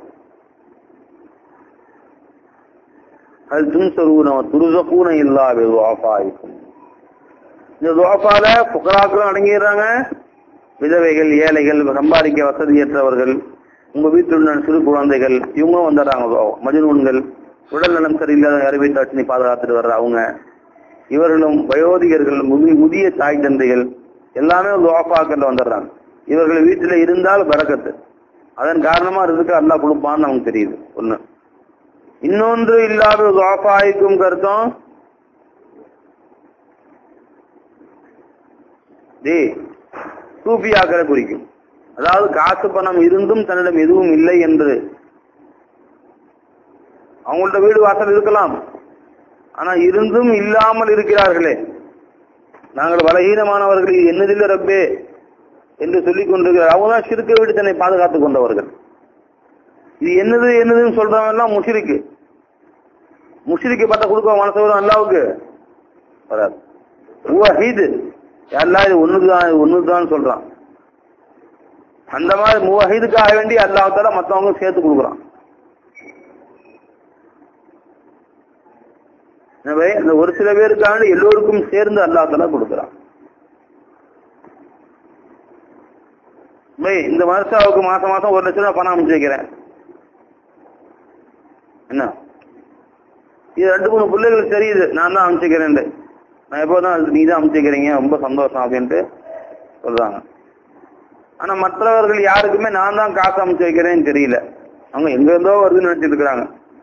அது துன்சரூன துருசக்கூன இல்லாத துவாஃபாய்க்கும் இந்த துவாஃபால புகராக்களும் அடங்கிடுறாங்க விதவைகள் ஏழைகள் சம்பாதிக்க வசதியற்றவர்கள் உங்க வீட்டில் உள்ள சிறு குழந்தைகள் இவங்களும் வந்துடுறாங்க மஜுனூன்கள் உடல் நலம் சரியில்லாத அறுவை தாட்சினை பாதுகாத்துட்டு வர்ற அவங்க இவர்களும் வயோதிகர்கள் முதி முதிய தாய் தந்தைகள் எல்லாமே ஒரு ஓஃபாக்கல்ல வந்துடுறாங்க இவர்கள் வீட்டுல இருந்தால் பறக்கத்து அதன் காரணமா இருக்கு அல்லாஹ் கொடுப்பான்னு நமக்கு தெரியுது ஒண்ணு இன்னொன்று இல்லாத ஓஃபாய்க்கும் கருத்தம் டேய் சூஃபியாக்களை குறிக்கும் அதாவது காசு பணம் இருந்தும் தன்னிடம் எதுவும் இல்லை என்று அவங்கள்ட்ட வீடு வாசல் இருக்கலாம் ஆனா இருந்தும் இல்லாமல் இருக்கிறார்களே நாங்கள் பலகீனமானவர்கள் இது என்னதில்லை ரப்பே என்று சொல்லிக் கொண்டிருக்கிறார் அவங்க தான் சிறுக்க வீடு தன்னை பாதுகாத்துக் கொண்டவர்கள் இது என்னது என்னதுன்னு சொல்றவங்க எல்லாம் முஷிரிக்கு முஷிரிக்கு பட்ட கொடுக்க மனசு வரும் அல்லாவுக்கு வராது வஹீது எல்லாம் இது ஒண்ணுதான் இது ஒண்ணுதான் சொல்றான் அந்த மாதிரி முவஹீதுக்காக வேண்டி அல்லாஹால மத்தவங்க சேர்த்து கொடுக்குறான் எனவே அந்த ஒரு சில பேருக்காக எல்லோருக்கும் சேர்ந்து அல்லாஹால கொடுக்குறான் பை இந்த மருசாவுக்கு மாசம் மாசம் ஒரு லட்சம் ரூபாய் பணம் அமைச்சு வைக்கிறேன் என்ன இது ரெண்டு மூணு பிள்ளைகளுக்கு தெரியுது நான் தான் அமைச்சுக்கிறேன் நான் எப்போதான் நீ தான் அமைச்சுக்கிறீங்க ரொம்ப சந்தோஷம் அப்படின்ட்டு சொல்றாங்க ஆனா மற்றவர்கள் யாருக்குமே நான் தான் காசு அமைச்சு வைக்கிறேன்னு தெரியல அவங்க எங்க இருந்தோ வருதுன்னு நினைச்சிட்டு இருக்கிறாங்க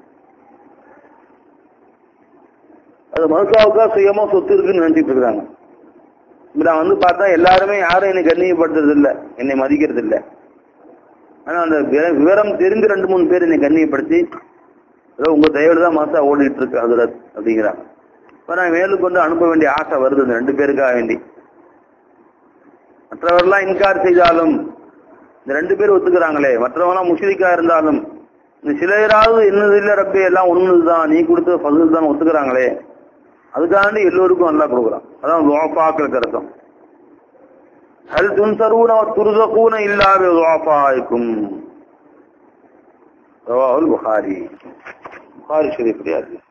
அது மனுஷாவுக்கா சுயமா சொத்து இருக்குன்னு நினைச்சிட்டு இருக்கிறாங்க இப்ப நான் வந்து பார்த்தா எல்லாருமே யாரும் என்னை கண்ணியப்படுத்துறது இல்ல என்னை மதிக்கிறது இல்ல ஆனா அந்த வி- விவரம் தெரிஞ்சு ரெண்டு மூணு பேர் என்னை கண்ணியப்படுத்தி ஏதோ உங்க தயவுல தான் மனசா ஓடிட்டு இருக்கு ஹதரத் அப்படிங்கிறாங்க இப்ப நான் மேலும் கொண்டு அனுப்ப வேண்டிய ஆசை வருது இந்த ரெண்டு பேருக்காக வேண்டி மற்றவர்கள்லாம் இன்கார் செய்தாலும் இந்த ரெண்டு பேர் ஒத்துக்கிறாங்களே மற்றவங்களாம் முஷ்ரிக்கா இருந்தாலும் இந்த சிலராவது என்னது இல்ல ரப்பே எல்லாம் ஒண்ணுதான் நீ கொடுத்த பதில் தான் ஒத்துக்கிறாங்களே அதுக்காண்டி எல்லோருக்கும் நல்லா கொடுக்குறான் அதான் துவாஃபாக்களுக்கு அர்த்தம் ஹல் துன்சரூன துருசகூன இல்லாத துவாஃபாய்க்கும் ரவாஹுல் புகாரி புகாரி ஷரீஃப்